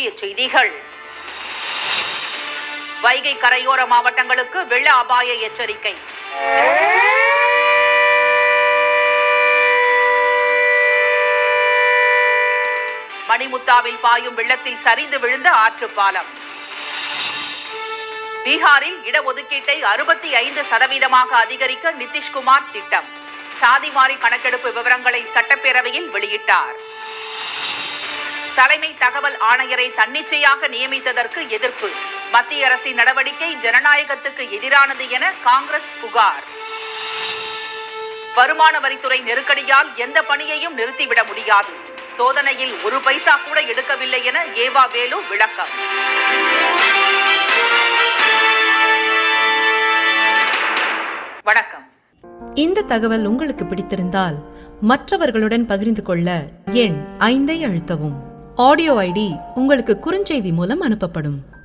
முக்கிய செய்திகள் வைகை கரையோர மாவட்டங்களுக்கு வெள்ள அபாய எச்சரிக்கை மணிமுத்தாவில் பாயும் வெள்ளத்தில் சரிந்து விழுந்த ஆற்றுப்பாலம் பீகாரில் இடஒதுக்கீட்டை அறுபத்தி ஐந்து சதவீதமாக அதிகரிக்க நிதிஷ்குமார் திட்டம் சாதிவாரி கணக்கெடுப்பு விவரங்களை சட்டப்பேரவையில் வெளியிட்டார் தலைமை தகவல் ஆணையரை தன்னிச்சையாக நியமித்ததற்கு எதிர்ப்பு மத்திய அரசின் நடவடிக்கை ஜனநாயகத்துக்கு எதிரானது என காங்கிரஸ் புகார் வருமான வரித்துறை நெருக்கடியால் எந்த பணியையும் நிறுத்திவிட முடியாது சோதனையில் ஒரு பைசா கூட எடுக்கவில்லை என ஏவா வேலு விளக்கம் வணக்கம் இந்த தகவல் உங்களுக்கு பிடித்திருந்தால் மற்றவர்களுடன் பகிர்ந்து கொள்ள எண் ஐந்தை அழுத்தவும் ஆடியோ ஐடி உங்களுக்கு குறுஞ்செய்தி மூலம் அனுப்பப்படும்